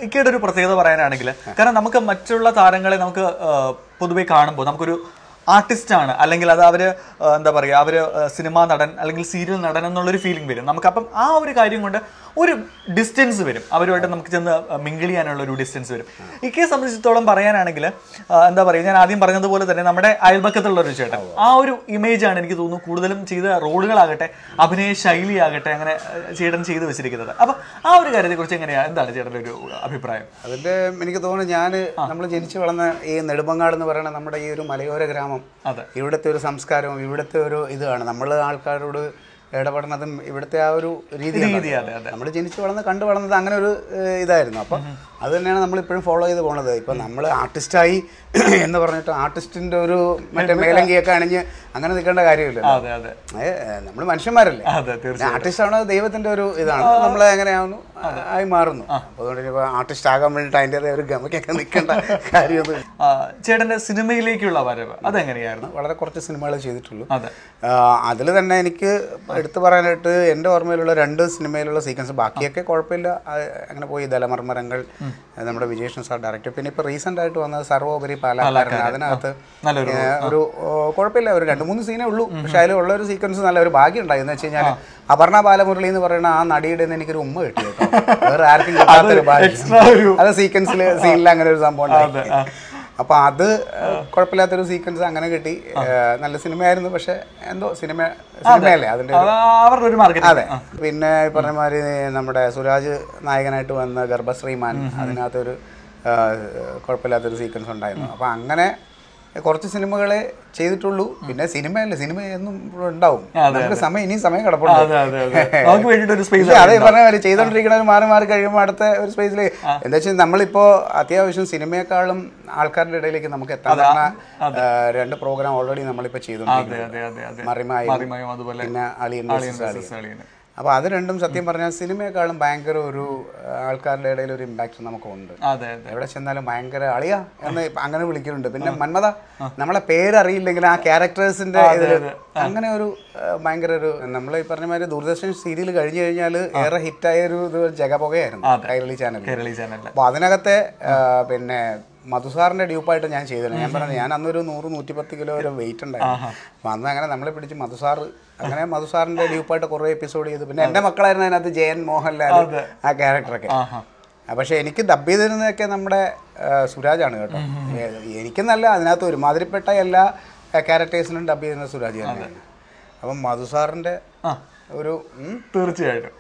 ഇക്കയുടെ ഒരു പ്രത്യേകത പറയാനാണെങ്കിൽ കാരണം നമുക്ക് മറ്റുള്ള താരങ്ങളെ നമുക്ക് ആ, പൊതുവെ കാണുമ്പോൾ നമുക്കൊരു ആർട്ടിസ്റ്റ് ആണ് അല്ലെങ്കിൽ അത് അവര് ആ, എന്താ പറയുക അവര് ആ, സിനിമാ നടൻ അല്ലെങ്കിൽ സീരിയൽ നടൻ എന്നുള്ളൊരു ഫീലിംഗ് വരും നമുക്ക് അപ്പം ആ ഒരു കാര്യം കൊണ്ട് ഒരു ഡിസ്റ്റൻസ് വരും അവരുമായിട്ട് നമുക്ക് ചെന്ന് മിങ്കിൾ ചെയ്യാനുള്ള ഒരു ഡിസ്റ്റൻസ് വരും ഇക്കയെ സംബന്ധിച്ചിടത്തോളം പറയാനാണെങ്കിൽ ആ, എന്താ പറയുക ഞാൻ ആദ്യം പറഞ്ഞതുപോലെ തന്നെ നമ്മുടെ അയൽപക്കത്തുള്ള ഒരു ചേട്ടൻ ആ ഒരു ഇമേജ് ആണ് എനിക്ക് തോന്നുന്നു കൂടുതലും ചെയ്ത റോളുകളാകട്ടെ അഭിനയ ശൈലിയാകട്ടെ അങ്ങനെ ആ, ചേട്ടൻ ചെയ്തു വെച്ചിരിക്കുന്നത് അപ്പൊ ആ ഒരു കാര്യത്തെക്കുറിച്ച് എങ്ങനെയാ എന്താണ് ചേട്ടൻ്റെ ഒരു അഭിപ്രായം അതിന്റെ എനിക്ക് തോന്നുന്നു ഞാൻ നമ്മൾ ജനിച്ചു വളർന്ന ഈ നെടുമങ്ങാട് എന്ന് പറയുന്ന നമ്മുടെ ഈ ഒരു മലയോര ഗ്രാമം അതെ. ഇവിടുത്തെ ഒരു സംസ്കാരവും ഇവിടുത്തെ ഒരു ഇതാണ് നമ്മൾ ആൾക്കാരോട് ഇടപെടുന്നതും ഇവിടുത്തെ ആ ഒരു രീതി, രീതി അതെ, അതെ. നമ്മൾ ജനിച്ചു വളർന്ന് കണ്ടു വളർന്നത് അങ്ങനെ ഒരു ഏഹ്, ഇതായിരുന്നു അപ്പം അത് തന്നെയാണ് നമ്മൾ ഇപ്പോഴും ഫോളോ ചെയ്ത് പോണത് ഇപ്പം നമ്മൾ ആർട്ടിസ്റ്റായി എന്ന് പറഞ്ഞിട്ട് ആർട്ടിസ്റ്റിന്റെ ഒരു മറ്റേ മേലങ്കിയൊക്കെ അണിഞ്ഞ് അങ്ങനെ നിൽക്കേണ്ട കാര്യമില്ല അതെ അതെ നമ്മൾ മനുഷ്യന്മാരല്ലേ അതെ തീർച്ചയായും ആർട്ടിസ്റ്റ് ആണ് ദൈവത്തിന്റെ ഒരു ഇതാണ് നമ്മൾ എങ്ങനെയാവുന്നു ആയി മാറുന്നു അപ്പൊ അതുകൊണ്ട് ഇനിയിപ്പോ ആർട്ടിസ്റ്റ് ആകാൻ വേണ്ടിട്ട് അതിൻ്റെ ഒരു ഗമക്കൊക്കെ നിൽക്കേണ്ട കാര്യമൊന്നും ആ, ചേട്ടന്റെ സിനിമയിലേക്കുള്ള വരവ് അതെങ്ങനെയായിരുന്നു വളരെ കുറച്ച് സിനിമകൾ ചെയ്തിട്ടുള്ളൂ അതെ അതിൽ തന്നെ എനിക്ക് എടുത്തു പറയാനായിട്ട് എൻ്റെ ഓർമ്മയിലുള്ള രണ്ട് സിനിമയിലുള്ള സീക്വൻസ് ബാക്കിയൊക്കെ കുഴപ്പമില്ല ആ, അങ്ങനെ പോയി ദലമർമരങ്ങൾ നമ്മുടെ വിജയേഷൻ സാർ ഡയറക്ടർ പിന്നെ ഇപ്പോൾ റീസെൻ്റ് ആയിട്ട് വന്നത് സർവോപരി പാലാക്കാരൻ അതിനകത്ത് നല്ലൊരു ഏ, ഒരു ഓ, കുഴപ്പമില്ല ഒരു രണ്ട് മൂന്ന് സീനേ ഉള്ളൂ പക്ഷെ അതിലുള്ള ഒരു സീക്വൻസ് നല്ല ഒരു ഭാഗ്യം ഉണ്ടായി എന്ന് വെച്ച് കഴിഞ്ഞാൽ അപർണ ബാലമുരളി എന്ന് പറയുന്ന ആ നടിയുടെ നിന്ന് എനിക്കൊരു ഉമ്മ കിട്ടി കേട്ടോ വേറെ ആർക്കും കിട്ടാത്തൊരു extra ഒരു- ഭാഗ്യം അത് സീക്വൻസിൽ സീനിൽ അങ്ങനെ ഒരു സംഭവം ഉണ്ടായി അതെ, ആ. അപ്പൊ അത് ഏഹ്, കുഴപ്പമില്ലാത്തൊരു സീക്വൻസ് അങ്ങനെ കിട്ടി ഏഹ്, നല്ല സിനിമയായിരുന്നു പക്ഷെ എന്തോ സിനിമ സിനിമയല്ലേ അതിന്റെ ഒരു- അത് അവരുടെ ഒരു മാർക്കറ്റ് അതെ പിന്നെ ഈ പറഞ്ഞ മാതിരി നമ്മുടെ സുരാജ് നായകനായിട്ട് വന്ന ഗർഭശ്രീമാൻ അതിനകത്തൊരു ഏഹ്, കുഴപ്പമില്ലാത്തൊരു സീക്വൻസ് ഉണ്ടായിരുന്നു അപ്പൊ അങ്ങനെ കുറച്ച് സിനിമകളെ ചെയ്തിട്ടുള്ളൂ പിന്നെ സിനിമയല്ലേ സിനിമ എന്നും ഉണ്ടാവും നമുക്ക് സമയം ഇനിയും സമയം കിടപ്പുണ്ട് അതെ അതെ അതെ നമുക്ക് വേണ്ടിയിട്ട് ഒരു സ്പേസ് ഇല്ല, അതെ പറഞ്ഞ പോലെ ചെയ്തോണ്ടിരിക്കണവർ മാറി മാറി കഴിയുമ്പോൾ അടുത്ത ഒരു സ്പേസിൽ എന്താ വെച്ചാൽ നമ്മളിപ്പോ അത്യാവശ്യം സിനിമയെക്കാളും ആൾക്കാരുടെ ഇടയിലേക്ക് നമുക്ക് എത്താൻ പറ്റുന്ന ഏഹ്, രണ്ട് പ്രോഗ്രാം ഓൾറെഡി നമ്മളിപ്പോ അതെ ചെയ്തോണ്ടിരിക്കുന്നത് അതെ അതെ അതെ മറിമായും മറിമായും അതുപോലെ പിന്നെ അളിയൻ versus അളിയൻ. അളിയന്. അപ്പോൾ അത് രണ്ടും സത്യം പറഞ്ഞാൽ സിനിമയെക്കാളും ഭയങ്കര ഒരു ആ, ആൾക്കാരുടെ ഇടയിൽ ഒരു ഇമ്പാക്റ്റ് നമുക്കുണ്ട് അതെ അതെ എവിടെ ചെന്നാലും ഭയങ്കര അളിയ എന്ന് ഇപ്പൊ അങ്ങനെ വിളിക്കുന്നുണ്ട് പിന്നെ മന്മത നമ്മളെ പേരറിയില്ലെങ്കിൽ ആ ക്യാരക്ടേഴ്സിന്റെ ഇതിൽ അങ്ങനെ ഒരു ആ, ഭയങ്കര ഒരു നമ്മൾ ഈ പറഞ്ഞ മാതിരി ദൂരദർശൻ സീരിയൽ കഴിഞ്ഞു കഴിഞ്ഞാൽ ഏറെ ഹിറ്റായ ഒരു ഇത് ജഗപൊകയായിരുന്നു കൈരളി ചാനൽ കേരളീ ചാനലിൽ അപ്പോൾ അതിനകത്തെ ആ, പിന്നെ മധുസാറിന്റെ ഡ്യൂപ്പായിട്ട് ഞാൻ ചെയ്തിരുന്നു ഞാൻ പറഞ്ഞു ഞാൻ അന്നൊരു നൂറ് നൂറ്റിപ്പത്ത് കിലോ ഒരു വെയിറ്റ് ഉണ്ടായിരുന്നു അപ്പോൾ അന്ന് അങ്ങനെ നമ്മളെ പിടിച്ച് മധുസാർ അങ്ങനെ മധുസാറിന്റെ ഡ്യൂപ്പായിട്ട് കുറേ എപ്പിസോഡ് ചെയ്തു പിന്നെ എൻ്റെ മക്കളായിരുന്നു അതിനകത്ത് ജയൻ മോഹൻലാൽ ആ ക്യാരക്ടറൊക്കെ ആഹാ ആ, പക്ഷേ എനിക്ക് ഡബ് ചെയ്തിരുന്നതൊക്കെ നമ്മുടെ ആ, സുരാജാണ് കേട്ടോ ഏ, എനിക്കെന്നല്ല അതിനകത്ത് ഒരുമാതിരിപ്പെട്ട എല്ലാ ക്യാരക്ടേഴ്സിനും ഡബ് ചെയ്യുന്നത് സുരാജ് തന്നെയാണ് അപ്പം മധുസാറിന്റെ ആ ഒരു ഉം, തീർച്ചയായിട്ടും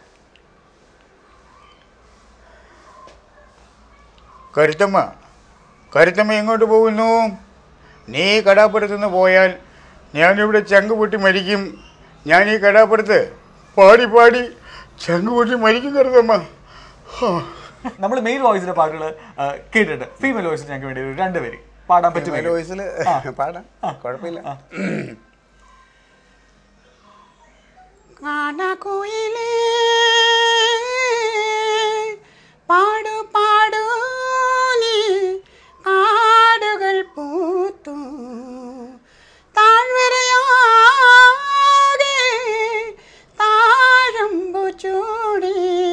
കരുത്തമ്മ കരുത്തമ്മ എങ്ങോട്ട് പോകുന്നു നീ കടാപ്പുറത്ത് നിന്ന് പോയാൽ ഞാനിവിടെ ചങ്ക് പൊട്ടി മരിക്കും ഞാൻ ഈ കടാപ്പുറത്ത് പാടി പാടി ചങ്ക് പൊട്ടി മരിക്കും കരുത്തമ്മ ഹാ. നമ്മൾ മെയിൽ വോയിസിന്റെ പാട്ടുകൾ കേട്ടിട്ട് ഫീമെയിൽ വോയിസ് ഞങ്ങൾക്ക് വേണ്ടി ഒരു രണ്ടുപേര് പാടാൻ പറ്റുമോ female voice ല് പാടാം കുഴപ്പമില്ല കാനക്കുയിലേ പാടു പാടു നീ കാടുകൾ പൂത്തു താഴ്വരയാകെ താഴമ്പു ചൂടി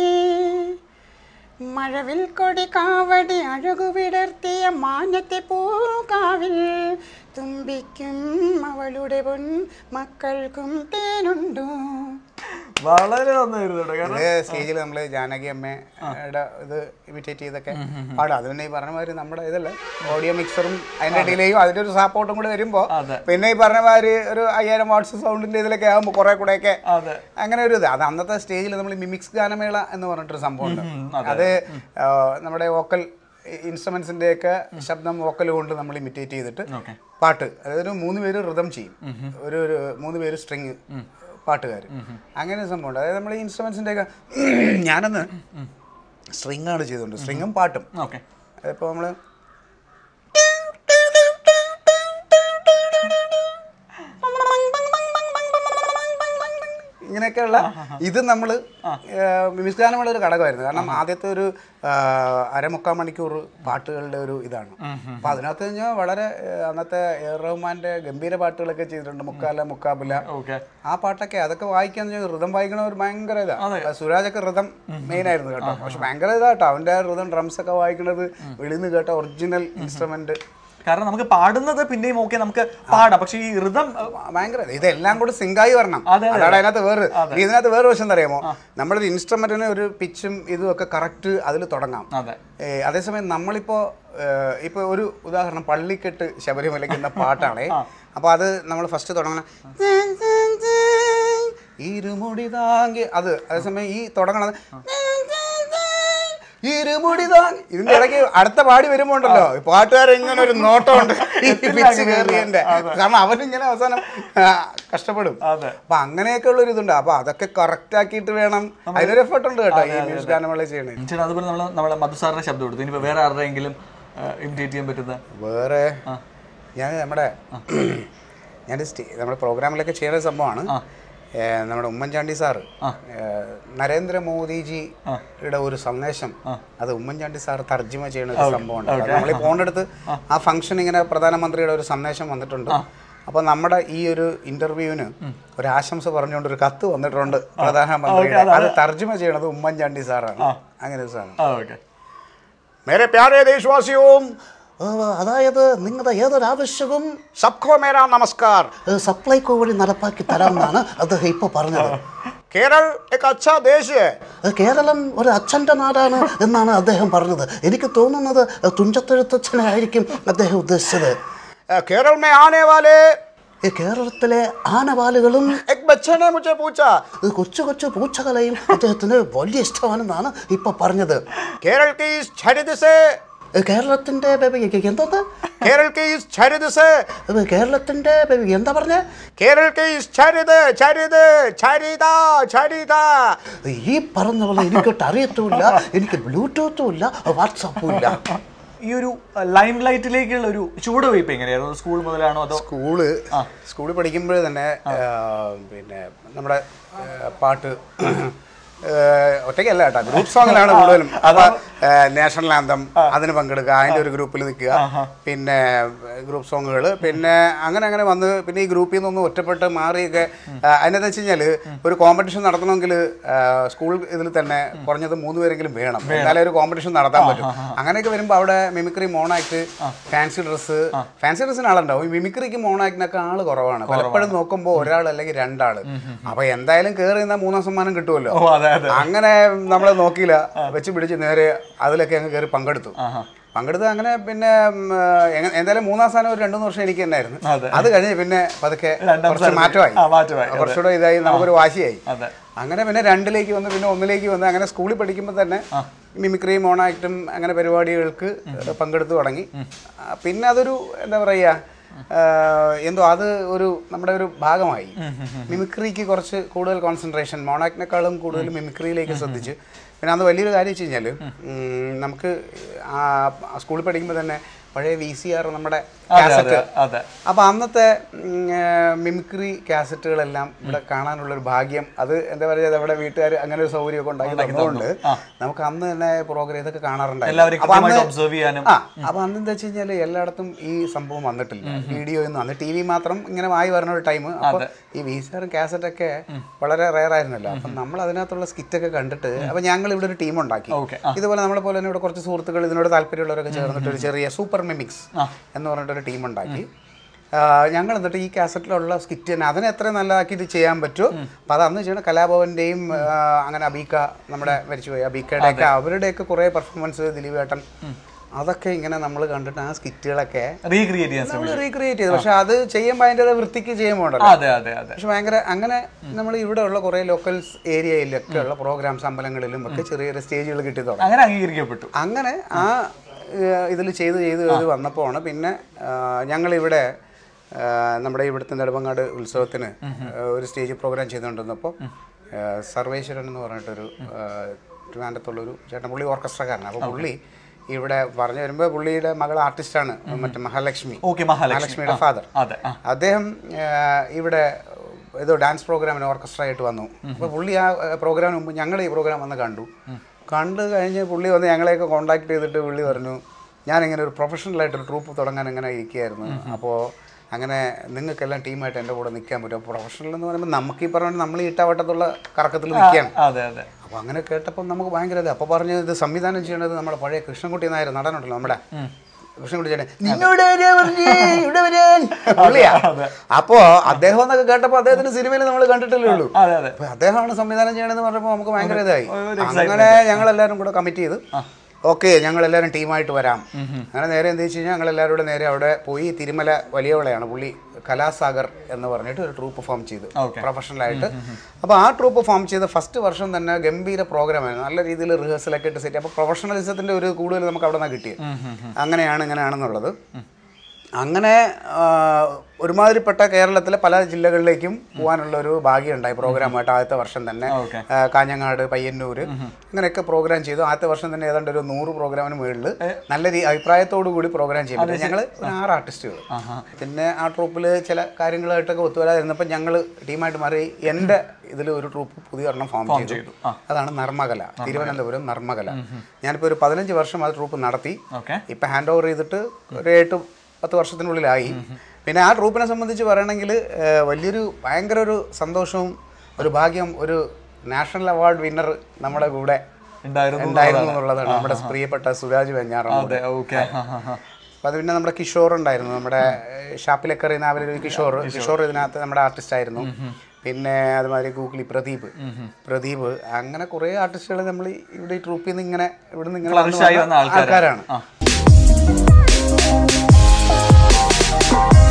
മഴവിൽ കൊടി കാവടി അഴകു വിടർത്തിയ മാനത്തെ പൂക്കാവിൽ തുമ്പിക്കും അവളുടെ പൊൻ മക്കൾക്കും തേനുണ്ടോ വളരെ നന്നായിരുന്നു കേട്ടോ കാരണം ഇത് സ്റ്റേജിൽ നമ്മൾ ജാനകി അമ്മയുടെ ഇത് ഇമിറ്റേറ്റ് ചെയ്തൊക്കെ പാടും അത് പിന്നെ ഈ പറഞ്ഞ മാതിരി നമ്മുടെ ഇതല്ല ഓഡിയോ മിക്സറും അതിന്റെ ഇടയിലേയും അതിന്റെ ഒരു സപ്പോർട്ടും കൂടെ വരുമ്പോ അതെ. പിന്നെ ഈ പറഞ്ഞ മാതിരി ഒരു അയ്യായിരം വാട്സ് സൗണ്ടിന്റെ ഇതിലൊക്കെ ആകുമ്പോൾ കുറെ കൂടെ ഒക്കെ അതെ അങ്ങനെ ഒരു ഇത് അത് അന്നത്തെ സ്റ്റേജിൽ നമ്മൾ മിമിക്സ് ഗാനമേള എന്ന് പറഞ്ഞിട്ടൊരു സംഭവമുണ്ട് അതെ. അത് ആ, നമ്മുടെ വോക്കൽ ഇൻസ്ട്രുമെന്റ്സിന്റെ ഒക്കെ ശബ്ദം വോക്കൽ കൊണ്ട് നമ്മൾ ഇമിറ്റേറ്റ് ചെയ്തിട്ട് ഓക്കെ പാട്ട് അതായത് ഒരു മൂന്ന് പേര് ഋതം ചെയ്യും ഒരു ഒരു മൂന്ന് പേര് സ്ട്രിങ് പാട്ടുകാർ അങ്ങനെ ഒരു സംഭവമുണ്ട് അതായത് നമ്മൾ ഈ ഇൻസ്ട്രുമെന്റ്സിന്റെ ഒക്കെ ഞാനന്ന് സ്ട്രിങ് ആണ് ചെയ്തുകൊണ്ട് സ്ട്രിങ്ങും പാട്ടും ഓക്കെ അതിപ്പോൾ നമ്മൾ ഇങ്ങനെയൊക്കെയുള്ള ഇത് നമ്മൾ മിമിക്സ് ഗാനമുള്ള ഒരു ഘടകമായിരുന്നു കാരണം ആദ്യത്തെ ഒരു ആ, അരമുക്കാൽ മണിക്കൂർ പാട്ടുകളുടെ ഒരു ഇതാണ് അപ്പൊ അതിനകത്ത് കഴിഞ്ഞാൽ വളരെ ആ, അന്നത്തെ എ ആർ റഹ്മാന്റെ ഗംഭീര പാട്ടുകളൊക്കെ ചെയ്തിട്ടുണ്ട് മുക്കാല മുക്കാബില ഓക്കെ ആ പാട്ടൊക്കെ അതൊക്കെ വായിക്കാന്ന് വെച്ചാൽ ഋതം വായിക്കണ ഒരു ഭയങ്കര ഇതാ സുരാജൊക്കെ ഋതം മെയിൻ ആയിരുന്നു കേട്ടോ പക്ഷെ ഭയങ്കര ഇതാ കേട്ടോ അവന്റെ ഋതം ഡ്രംസ് ഒക്കെ വായിക്കണത് വെളിയിൽ നിന്ന് കേട്ട ഒറിജിനൽ ഇൻസ്ട്രുമെന്റ് കാരണം നമുക്ക് പാടുന്നത് പിന്നെയും ഓക്കെ നമുക്ക് പാടാം പക്ഷെ ഈ ഋതം ഭയങ്കര ഇതെല്ലാം കൂടി സിങ്കായി വരണം അതെ, അതെ. അതാണ് അതിനകത്ത് വേറെ ഇനി ഇതിനകത്ത് വേറെ വശം അറിയാമോ നമ്മളൊരു ഇൻസ്ട്രുമെന്റിന് ഒരു പിച്ചും ഇതും ഒക്കെ കറക്റ്റ് അതിൽ തുടങ്ങാം അതെ ഏ, അതേസമയം നമ്മളിപ്പോ ഏ, ഇപ്പൊ ഒരു ഉദാഹരണം പള്ളിക്കെട്ട് ശബരിമലയ്ക്ക് എന്ന പാട്ടാണേ അപ്പൊ അത് നമ്മൾ ഫസ്റ്റ് തുടങ്ങണ ഇരുമുടി താങ്കി അത് അതേസമയം ഈ തുടങ്ങണത് ഇരുമുടി താങ്കി ഇതിന്റെ ഇടയ്ക്ക് അടുത്ത പാടി വരുമ്പോ ഉണ്ടല്ലോ പാട്ടുകാരൻ ഇങ്ങനെ ഒരു നോട്ടമുണ്ട് ഈ പിച്ച് കയറിയതിന്റെ കാരണം അവരിങ്ങനെ അവസാനം ആ, കഷ്ടപ്പെടും അതെ. അപ്പൊ അങ്ങനെയൊക്കെ ഉള്ള ഒരു ഇതുണ്ട് അപ്പൊ അതൊക്കെ കറക്റ്റ് ആക്കിയിട്ട് വേണം അതിനൊരു എഫർട്ട് ഉണ്ട് കേട്ടോ ഈ മ്യൂസിക് ഗാനമേള ചെയ്യണേ ചേട്ടാ അതുപോലെ നമ്മൾ നമ്മളെ മധുസാറിന്റെ ശബ്ദം കൊടുത്തു ഇനിയിപ്പോ വേറെ ആരുടെയെങ്കിലും ഇമിറ്റേറ്റ് ചെയ്യാൻ പറ്റുന്ന വേറെ ഞാൻ നമ്മുടെ ഞാൻ സ്റ്റേ നമ്മുടെ പ്രോഗ്രാമിലൊക്കെ ചെയ്യുന്ന ഒരു സംഭവമാണ് ഏ, നമ്മുടെ ഉമ്മൻചാണ്ടി സാറ് ഏ, നരേന്ദ്രമോദിജിയുടെ ഒരു സന്ദേശം അത് ഉമ്മൻചാണ്ടി സാർ തർജ്ജിമ ചെയ്യുന്ന ഒരു സംഭവമുണ്ട് അത് നമ്മൾ ഈ ഫോണെടുത്ത് ആ ഫംഗ്ഷൻ ഇങ്ങനെ പ്രധാനമന്ത്രിയുടെ ഒരു സന്ദേശം വന്നിട്ടുണ്ട് അപ്പോൾ നമ്മുടെ ഈ ഒരു ഇന്റർവ്യൂവിന് ഒരു ആശംസ പറഞ്ഞുകൊണ്ട് ഒരു കത്ത് വന്നിട്ടുണ്ട് പ്രധാനമന്ത്രിയുടെ അത് തർജ്ജിമ ചെയ്യണത് ഉമ്മൻചാണ്ടി സാറാണ് അങ്ങനെ ഒരു സാധനം ഓക്കെ मेरे प्यारे देशवासियों അതായത് നിങ്ങളുടെ ഏതൊരാവശ്യവും सबको मेरा नमस्कार ഏഹ്, സപ്ലൈകോ വഴി നടപ്പാക്കി തരാമെന്നാണ് അദ്ദേഹം ഇപ്പോൾ പറഞ്ഞത് केरल एक अच्छा देश है ഏഹ്, കേരളം ഒരു അച്ഛൻ്റെ നാടാണ് എന്നാണ് അദ്ദേഹം പറഞ്ഞത് എനിക്ക് തോന്നുന്നത് ഏഹ്, തുഞ്ചത്തെഴുത്തച്ഛനെ ആയിരിക്കും അദ്ദേഹം ഉദ്ദേശിച്ചത് अ, केरल में आने वाले ഈ കേരളത്തിലെ ആനവാലുകളും एक बच्चे ने मुझे पूछा ഏഹ്, കൊച്ചു കൊച്ചു പൂച്ചകളെയും അദ്ദേഹത്തിന് വലിയ ഇഷ്ടമാണെന്നാണ് ഇപ്പൊ പറഞ്ഞത് केरल की इस छरिद से ഏഹ്, കേരളത്തിന്റെ എന്തോന്ന് केरल की इस छरिद से ഏഹ്, കേരളത്തിന്റെ എന്താ പറഞ്ഞേ केरल की इस छरिद छरिद छरिदा छरिदा ഈ പറഞ്ഞ പോലെ എനിക്കൊട്ട് അറിയത്തുമില്ല എനിക്ക് ബ്ലൂടൂത്തും ഇല്ല വാട്സാപ്പും ഇല്ല ഈ ഒരു ലൈം ലൈറ്റിലേക്കുള്ള ഒരു ചൂടുവയ്പ് എങ്ങനെയായിരുന്നു സ്കൂൾ മുതലാണോ അതോ സ്കൂള് സ്കൂളിൽ പഠിക്കുമ്പോൾ തന്നെ ആ, പിന്നെ നമ്മുടെ ആ, പാട്ട് ആ, ഒറ്റയ്ക്കല്ല കേട്ടോ ഗ്രൂപ്പ് സോങ്ങിലാണ് കൂടുതലും അപ്പൊ നാഷണൽ ആന്തം അതിന് പങ്കെടുക്കുക അതിന്റെ ഒരു ഗ്രൂപ്പിൽ നിൽക്കുക പിന്നെ ഗ്രൂപ്പ് സോങ്ങുകൾ പിന്നെ അങ്ങനെ അങ്ങനെ വന്ന് പിന്നെ ഈ ഗ്രൂപ്പിൽ നിന്നൊന്ന് ഒറ്റപ്പെട്ട് മാറിയൊക്കെ ആ, അതിനെന്താ വെച്ച് കഴിഞ്ഞാൽ ഒരു കോമ്പറ്റീഷൻ നടത്തണമെങ്കിൽ സ്കൂൾ ഇതിൽ തന്നെ കുറഞ്ഞത് മൂന്ന് പേരെങ്കിലും വേണം എന്നാലേ ഒരു കോമ്പറ്റീഷൻ നടത്താൻ പറ്റും അങ്ങനെയൊക്കെ വരുമ്പോൾ അവിടെ mimicry mono act fancy dress fancy ഡ്രസ്സിന് ആളുണ്ടാവും ഈ മിമിക്രിക്ക് മോണാക്ടിനൊക്കെ ആള് കുറവാണ് പലപ്പോഴും നോക്കുമ്പോൾ ഒരാൾ അല്ലെങ്കിൽ രണ്ടാള് അപ്പൊ എന്തായാലും കയറി നിന്നാൽ മൂന്നാം സമ്മാനം കിട്ടുമല്ലോ ഓ അതെ അതെ അങ്ങനെ നമ്മൾ നോക്കിയില്ല വെച്ച് പിടിച്ച് നേരെ അതിലൊക്കെ അങ്ങ് കയറി പങ്കെടുത്തു പങ്കെടുത്ത് അങ്ങനെ പിന്നെ ഉം, എങ്ങ- എന്തായാലും മൂന്നാം സ്ഥാനം ഒരു രണ്ടു മൂന്ന് വർഷം എനിക്ക് തന്നെയായിരുന്നു അതെ. അത് കഴിഞ്ഞ് പിന്നെ പതുക്കെ രണ്ടാം കുറച്ച് സ്ഥാനത്ത് മാറ്റമായി ആ, മാറ്റമായി, അതെ. കുറച്ചുകൂടെ ഇതായി നമുക്കൊരു വാശിയായി അതെ അങ്ങനെ പിന്നെ രണ്ടിലേക്ക് വന്ന് പിന്നെ ഒന്നിലേക്ക് വന്ന് അങ്ങനെ സ്കൂളിൽ പഠിക്കുമ്പോൾ തന്നെ മിമിക്രി മോണാക്റ്റും അങ്ങനെ പരിപാടികൾക്ക് പങ്കെടുത്തു തുടങ്ങി ആ, പിന്നെ അതൊരു എന്താ പറയുക എന്തോ അത് ഒരു നമ്മുടെ ഒരു ഭാഗമായി മിമിക്രിക്ക് കുറച്ച് കൂടുതൽ കോൺസെൻട്രേഷൻ മോണാക്റ്റിനേക്കാളും കൂടുതൽ മിമിക്രിയിലേക്ക് ശ്രദ്ധിച്ചു പിന്നെ അത് വലിയൊരു കാര്യം വെച്ച് കഴിഞ്ഞാൽ നമുക്ക് ആ സ്കൂളിൽ പഠിക്കുമ്പോൾ തന്നെ പഴയ വി സി ആർ നമ്മുടെ അതെ അതെ കാസറ്റ് അതെ അപ്പൊ അന്നത്തെ ഉം, ആ, മിമിക്രി കാസറ്റുകളെല്ലാം ഇവിടെ കാണാനുള്ള ഒരു ഭാഗ്യം അത് എന്താ പറയുക നമ്മുടെ വീട്ടുകാർ അങ്ങനെ ഒരു സൗകര്യമൊക്കെ ഉണ്ടാക്കി തന്നതുകൊണ്ട് നമുക്ക് അന്ന് തന്നെ പ്രോഗ്രാം ഇതൊക്കെ കാണാറുണ്ടായിരുന്നു എല്ലാവരും അപ്പൊ അന്ന് കൃത്യമായിട്ട് ഒബ്സർവ് ചെയ്യാനും ആ അപ്പൊ അന്ന് എന്താ വെച്ച് കഴിഞ്ഞാൽ എല്ലായിടത്തും ഈ സംഭവം വന്നിട്ടില്ല വീഡിയോ ഒന്നും അന്ന് ടി വി മാത്രം ഇങ്ങനെ വായി വരുന്ന ഒരു ടൈം അപ്പൊ ഈ വി സി ആറും കാസറ്റ് ഒക്കെ വളരെ റയർ ആയിരുന്നല്ലോ അപ്പൊ നമ്മൾ അതിനകത്തുള്ള സ്കിറ്റ് ഒക്കെ കണ്ടിട്ട് അപ്പൊ ഞങ്ങൾ ഇവിടെ ഒരു ടീം ഉണ്ടാക്കി Okay, ഇതുപോലെ നമ്മളെ പോലെ തന്നെ ഇവിടെ കുറച്ച് സുഹൃത്തുക്കൾ ഇതിനോട് താല്പര്യമുള്ളവരൊക്കെ ചേർന്നിട്ട് ഒരു ചെറിയ സൂപ്പർ മിമിക്സ് എന്ന് പറഞ്ഞിട്ടൊരു ടീം ഉണ്ടാക്കി ആ, ഞങ്ങൾ എന്നിട്ട് ഈ കാസറ്റിലുള്ള സ്കിറ്റ് തന്നെ അതിനെ എത്ര നല്ലതാക്കിയിട്ട് ചെയ്യാൻ പറ്റുമോ അപ്പം അത് അന്ന് ചെയ്യണ കലാഭവന്റെയും ആ, അങ്ങനെ അബീക്ക നമ്മുടെ മരിച്ചുപോയി അബീക്കയുടെ ഒക്കെ അവരുടെയൊക്കെ കുറേ പെർഫോമൻസ് ദിലീപ് ഏട്ടൻ അതൊക്കെ ഇങ്ങനെ നമ്മൾ കണ്ടിട്ട് ആ സ്കിറ്റുകളൊക്കെ റീക്രിയേറ്റ് ചെയ്യാൻ നമ്മൾ ശ്രമിച്ചു റീക്രിയേറ്റ് ചെയ്തു പക്ഷെ അത് ചെയ്യുമ്പോൾ അതിൻ്റെ വൃത്തിക്ക് ചെയ്യുമ്പോണ്ടല്ലോ അതെ അതെ അതെ പക്ഷെ ഭയങ്കര അങ്ങനെ നമ്മൾ ഇവിടെ ഉള്ള കുറേ ലോക്കൽസ് ഏരിയയിലൊക്കെ ഉള്ള പ്രോഗ്രാംസ് അമ്പലങ്ങളിലും ഒക്കെ ചെറിയ ചെറിയ സ്റ്റേജുകൾ കിട്ടി തുടങ്ങി അങ്ങനെ അംഗീകരിക്കപ്പെട്ടു അങ്ങനെ ആ ഇതിൽ ചെയ്ത് ചെയ്ത് ചെയ്ത് വന്നപ്പോഴാണ് പിന്നെ ഞങ്ങളിവിടെ ആ, നമ്മുടെ ഇവിടുത്തെ നെടുമങ്ങാട് ഉത്സവത്തിന് ആ, ഒരു സ്റ്റേജ് പ്രോഗ്രാം ചെയ്തുകൊണ്ടിരുന്നപ്പോൾ ആ, സർവേശ്വരൻ എന്ന് പറഞ്ഞിട്ടൊരു ആ, ട്രിവാൻഡ്രത്തുള്ളൊരു ചേട്ടൻ പുള്ളി ഓർക്കസ്ട്രക്കാരനാണ് അപ്പോൾ പുള്ളി ഇവിടെ പറഞ്ഞു വരുമ്പോൾ പുള്ളിയുടെ മകൾ ആർട്ടിസ്റ്റാണ് മറ്റേ മഹാലക്ഷ്മി ഓക്കെ മഹാലക്ഷ്മി മഹാലക്ഷ്മിയുടെ ഫാദർ അതെ ആ അദ്ദേഹം ആ, ഇവിടെ ഇത് ഡാൻസ് പ്രോഗ്രാമിന് ഓർക്കസ്ട്ര ആയിട്ട് വന്നു അപ്പോൾ പുള്ളി ആ പ്രോഗ്രാമിന് മുമ്പ് ഞങ്ങൾ ഈ പ്രോഗ്രാം വന്ന് കണ്ടു കണ്ടു കഴിഞ്ഞ് പുള്ളി വന്ന് ഞങ്ങളെയൊക്കെ കോൺടാക്ട് ചെയ്തിട്ട് പുള്ളി പറഞ്ഞു ഞാനിങ്ങനെ ഒരു പ്രൊഫഷണലായിട്ടൊരു ട്രൂപ്പ് തുടങ്ങാൻ ഇങ്ങനെ ഇരിക്കുകയായിരുന്നു അപ്പോൾ അങ്ങനെ നിങ്ങൾക്കെല്ലാം ടീമായിട്ട് എൻ്റെ കൂടെ നിൽക്കാൻ പറ്റും പ്രൊഫഷണൽ എന്ന് പറയുമ്പോൾ നമുക്ക് ഈ പറഞ്ഞ നമ്മൾ ഈ ഇട്ടാവട്ടത്തുള്ള കറക്കത്തിൽ നിൽക്കുകയാണ് അതെ അതെ അപ്പോൾ അങ്ങനെ കേട്ടപ്പോൾ നമുക്ക് ഭയങ്കര ഇത് അപ്പോൾ പറഞ്ഞു ഇത് സംവിധാനം ചെയ്യണത് നമ്മുടെ പഴയ കൃഷ്ണൻകുട്ടി നായർ നടനുണ്ടല്ലോ നമ്മുടെ കൃഷ്ണൻകുട്ടി ചേട്ടൻ നിന്നോട് ആരാ പറഞ്ഞേ? ഇവിടെ വരാൻ പുള്ളിയാ അപ്പോൾ അദ്ദേഹം എന്നൊക്കെ കേട്ടപ്പോൾ അദ്ദേഹത്തിന്റെ സിനിമയിൽ നമ്മൾ കണ്ടിട്ടല്ലേ ഉള്ളൂ അതെ അതെ അപ്പോൾ അദ്ദേഹമാണ് സംവിധാനം ചെയ്യണമെന്ന് പറഞ്ഞപ്പോൾ നമുക്ക് ഭയങ്കര ഇതായി അങ്ങനെ ഞങ്ങൾ എല്ലാവരും കൂടെ കമ്മിറ്റ് ചെയ്തു ഓക്കെ ഞങ്ങൾ എല്ലാവരും ടീമായിട്ട് വരാം അങ്ങനെ നേരെ എന്താ വെച്ച് കഴിഞ്ഞാൽ ഞങ്ങൾ എല്ലാവരും കൂടെ നേരെ അവിടെ പോയി തിരുമല വലിയവളയാണ് പുള്ളി കലാസാഗർ എന്ന് പറഞ്ഞിട്ട് ഒരു ട്രൂപ്പ് ഫോം ചെയ്തു Okay. പ്രൊഫഷണലായിട്ട് അപ്പോൾ ആ ട്രൂപ്പ് ഫോം ചെയ്ത ഫസ്റ്റ് വർഷം തന്നെ ഗംഭീര പ്രോഗ്രാമായിരുന്നു നല്ല രീതിയിൽ റിഹേഴ്സലൊക്കെ ഇട്ട് സെറ്റ് അപ്പോൾ പ്രൊഫഷണലിസത്തിൻ്റെ ഒരു കൂടുതൽ നമുക്ക് അവിടെ നിന്ന് കിട്ടിയത് അങ്ങനെയാണ് ഇങ്ങനെയാണെന്നുള്ളത് അങ്ങനെ ആ, ഒരുമാതിരിപ്പെട്ട കേരളത്തിലെ പല ജില്ലകളിലേക്കും പോകാനുള്ള ഒരു ഭാഗ്യം ഉണ്ടായി പ്രോഗ്രാമായിട്ട് ആദ്യത്തെ വർഷം തന്നെ Okay. ആ, കാഞ്ഞങ്ങാട് പയ്യന്നൂർ അങ്ങനെയൊക്കെ പ്രോഗ്രാം ചെയ്തു ആദ്യത്തെ വർഷം തന്നെ ഏതാണ്ട് ഒരു നൂറ് പ്രോഗ്രാമിന് മുകളിൽ നല്ല രീ അഭിപ്രായത്തോടു കൂടി പ്രോഗ്രാം ചെയ്യും ഞങ്ങൾ ഒരു ആറ് ആർട്ടിസ്റ്റുകൾ പിന്നെ ആ ട്രൂപ്പിൽ ചില കാര്യങ്ങളായിട്ടൊക്കെ ഒത്തുവരാതിരുന്നപ്പോൾ ഞങ്ങൾ ടീമായിട്ട് മാറി എൻ്റെ ഇതിൽ ഒരു ട്രൂപ്പ് പുതിയ ഒരെണ്ണം ഫോം ചെയ്തു അതാണ് നർമ്മകല തിരുവനന്തപുരം നർമ്മകല ഞാനിപ്പോൾ ഒരു പതിനഞ്ച് വർഷം ആ ട്രൂപ്പ് നടത്തി ഓക്കെ ഇപ്പം ഹാൻഡ് ഓവർ ചെയ്തിട്ട് ഒരു എട്ട് പത്ത് വർഷത്തിനുള്ളിലായി പിന്നെ ആ ട്രൂപ്പിനെ സംബന്ധിച്ച് പറയണമെങ്കിൽ വലിയൊരു ഭയങ്കര ഒരു സന്തോഷവും ഒരു ഭാഗ്യം ഒരു നാഷണൽ അവാർഡ് വിന്നർ നമ്മുടെ കൂടെ ഉണ്ടായിരുന്നു ഉണ്ടായിരുന്നു എന്നുള്ളതാണ് നമ്മുടെ പ്രിയപ്പെട്ട സുരാജ് വെഞ്ഞാറമ്മൂട് അതെ ഓക്കെ അപ്പോൾ അത് പിന്നെ നമ്മുടെ കിഷോർ ഉണ്ടായിരുന്നു നമ്മുടെ ഏഹ്, ഷാപ്പിലൊക്കെ അറിയുന്ന അവരൊരു കിഷോർ കിഷോർ ഇതിനകത്ത് നമ്മുടെ ആർട്ടിസ്റ്റ് ആയിരുന്നു പിന്നെ അതുമാതിരി ഗൂഗിളി പ്രദീപ് പ്രദീപ് അങ്ങനെ കുറേ ആർട്ടിസ്റ്റുകൾ നമ്മൾ ഇവിടെ ഈ ട്രൂപ്പിൽ നിന്ന് ഇങ്ങനെ ഇവിടെ നിന്ന് ഇങ്ങനെ വന്ന് Flourish ആയി വന്ന ആൾക്കാരാണ്. ആൾക്കാരാണ് ആ.